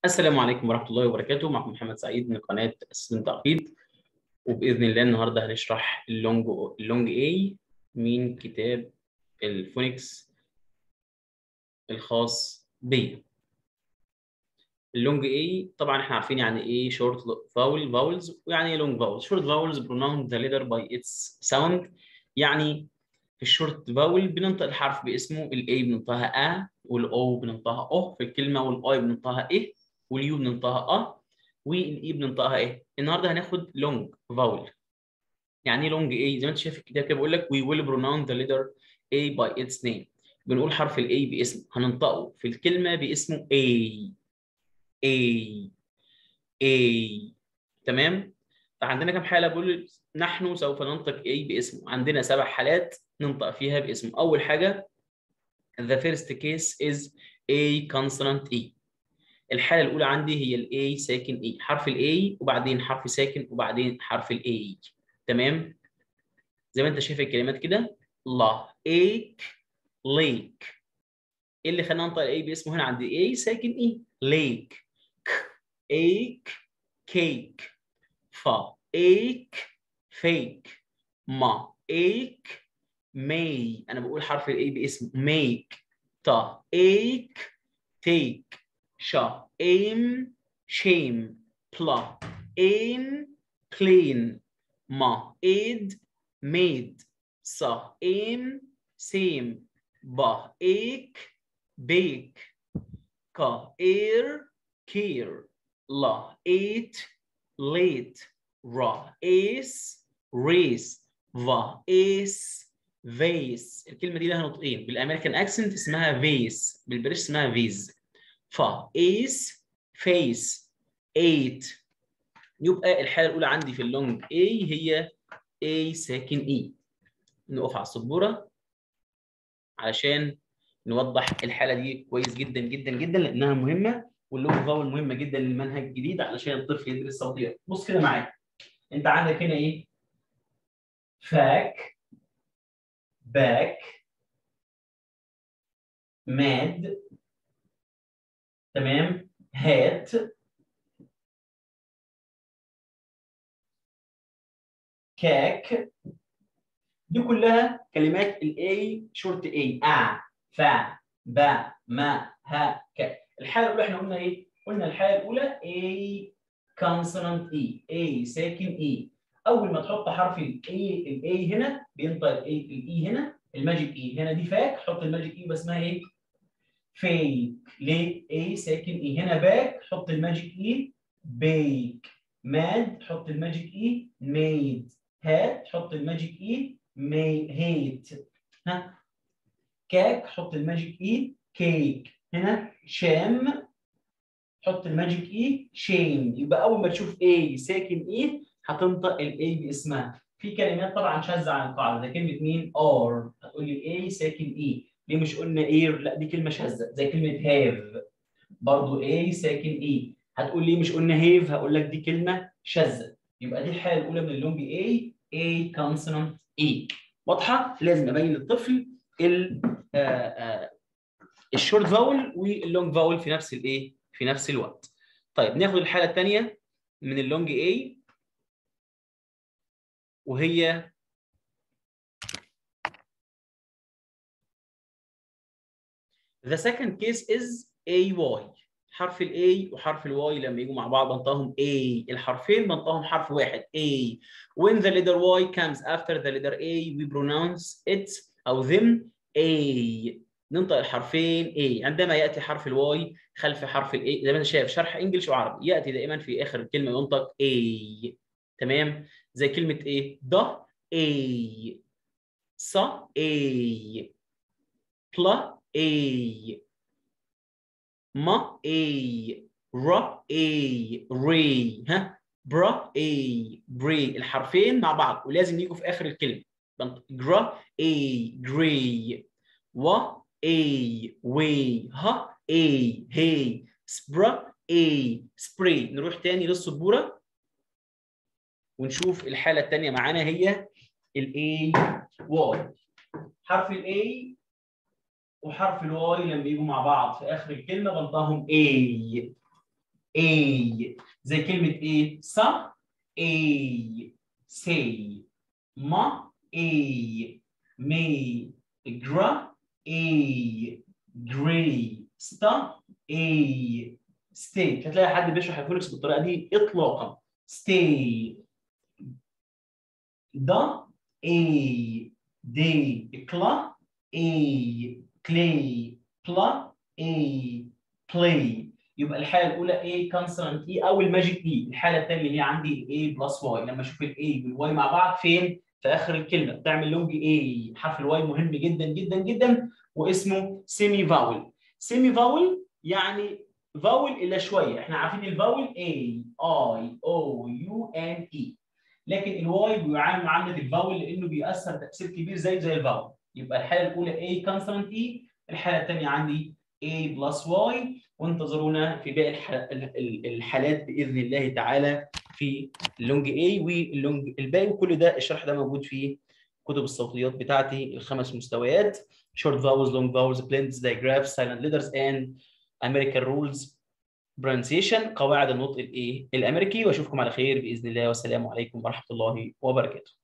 السلام عليكم ورحمة الله وبركاته معكم محمد سعيد من قناة أسيستنت تعقيد وبإذن الله النهاردة هنشرح اللونج اللونج A من كتاب الفونكس الخاص بي اللونج A طبعا احنا عارفين يعني ايه شورت فاول فاولز ويعني ايه لونج فاول شورت فاولز pronounce the letter by its sound يعني في الشورت فاول بننطق الحرف باسمه الاي بننطقها ا والاو بننطقها او في الكلمه والاي بننطقها ايه واليو بننطقها اه والاي بننطقها ايه النهارده هناخد لونج فاول يعني ايه لونج اي زي ما انت شايف الكتاب كده بيقول لك we will pronounce the letter A by its name بنقول حرف الاي باسم هننطقه في الكلمه باسمه A A A تمام فعندنا كم حاله بقول نحن سوف ننطق A باسمه عندنا سبع حالات ننطق فيها باسمه اول حاجه the first case is A consonant E الحالة الأولى عندي هي ال A ساكن E حرف ال A وبعدين حرف ساكن وبعدين حرف ال A تمام زي ما أنت شايف الكلمات كده لا إيك ليك إيه اللي خلانا ننطق ال A باسمه هنا عندي A ساكن E ليك ك إيك كيك فا إيك فيك ما إيك ماي أنا بقول حرف ال A باسمه ميك تا إيك تيك شا aim shame pla ain clean ما aid made صح aim same ba ache bake ka air care la eight late ra ace race va ace vase الكلمة دي لها نطقين بالامريكان اكسنت اسمها فيس بالبريش اسمها فيز فا ايس فيس ايت يبقى الحاله الاولى عندي في اللونج اي هي اي ساكن اي نقف على السبوره علشان نوضح الحاله دي كويس جدا جدا جدا لانها مهمه واللونج فاول مهمه جدا للمنهج الجديد علشان الطفل يدرس صوتيات بص كده معايا انت عندك هنا ايه فاك باك ماد تمام هات كاك دي كلها كلمات الاي شورت اي ا فا با ما ها ك الحاله الاولى احنا قلنا ايه قلنا الحاله الاولى اي كونسونانت اي اي ساكن اي اول ما تحط حرف الاي الاي هنا بينطق الاي الاي هنا الماجيك اي هنا دي فاك حط الماجيك اي باسمها ايه فيك ليه اي ساكن اي هنا باك حط الماجيك اي بيك ماد حط الماجيك اي ميد هات حط الماجيك اي مي هيت ها كاك حط الماجيك اي كيك هنا شام حط الماجيك اي شيم يبقى اول ما تشوف اي ساكن اي هتنطق الاي باسمها في كلمات طبعا شاذه عن القاعده زي كلمه مين ار هتقول لي اي ساكن اي ليه مش قلنا اير لا دي كلمه شاذه زي كلمه هاف برضو اي ساكن اي هتقول ليه مش قلنا هيف هقول لك دي كلمه شاذه يبقى دي الحاله الاولى من اللونج اي اي كونسونانت اي واضحه لازم ابين للطفل ال الشورت فاول واللونج فاول في نفس الايه في نفس الوقت طيب ناخد الحاله الثانيه من اللونج اي وهي The second case is AY حرف ال A وحرف ال Y لما يجوا مع بعض بنطقهم A الحرفين بنطقهم حرف واحد A when the letter Y comes after the letter A we pronounce it أو them A ننطق الحرفين A عندما يأتي حرف ال Y خلف حرف ال A زي ما أنت شايف شرح إنجلش وعربي يأتي دائما في آخر الكلمة ينطق A تمام زي كلمة إيه؟ ده A ص A بلا A ما A را A ري ها برا A بري الحرفين مع بعض ولازم يجوا في آخر الكلمة جرا A جري و A وي ها A هي سبرا A سبري نروح تاني للسبورة ونشوف الحالة الثانية معانا هي ال A Y حرف ال A وحرف الواي لما بيجوا مع بعض في اخر الكلمه بنطقهم A A زي كلمة إيه؟ ص A say ما A may gra A gray sta A stay مش هتلاقي حد بيشرح الفونكس بالطريقة دي إطلاقا stay da A day كلا A clay بلا A play يبقى الحاله الاولى A consonant E او الماجيك E الحاله الثانيه اللي هي عندي A بلس Y لما اشوف ال A وال Y مع بعض فين في اخر الكلمه بتعمل لونج A حرف الواي مهم جدا جدا جدا واسمه سيمي فاول سيمي فاول يعني فاول الا شويه احنا عارفين الفاول A I O U N E لكن الواي بيعامل معامله الفاول لانه بيأثر تاثير كبير زي زي الفاول يبقى الحاله الاولى A consonant E الحاله الثانيه عندي A بلس Y وانتظرونا في باقي الحالات باذن الله تعالى في اللونج A واللونج الباقي وكل ده الشرح ده موجود في كتب الصوتيات بتاعتي الخمس مستويات short vowels long vowels blends digraphs silent letters and American rules pronunciation قواعد النطق الايه الامريكي واشوفكم على خير باذن الله والسلام عليكم ورحمه الله وبركاته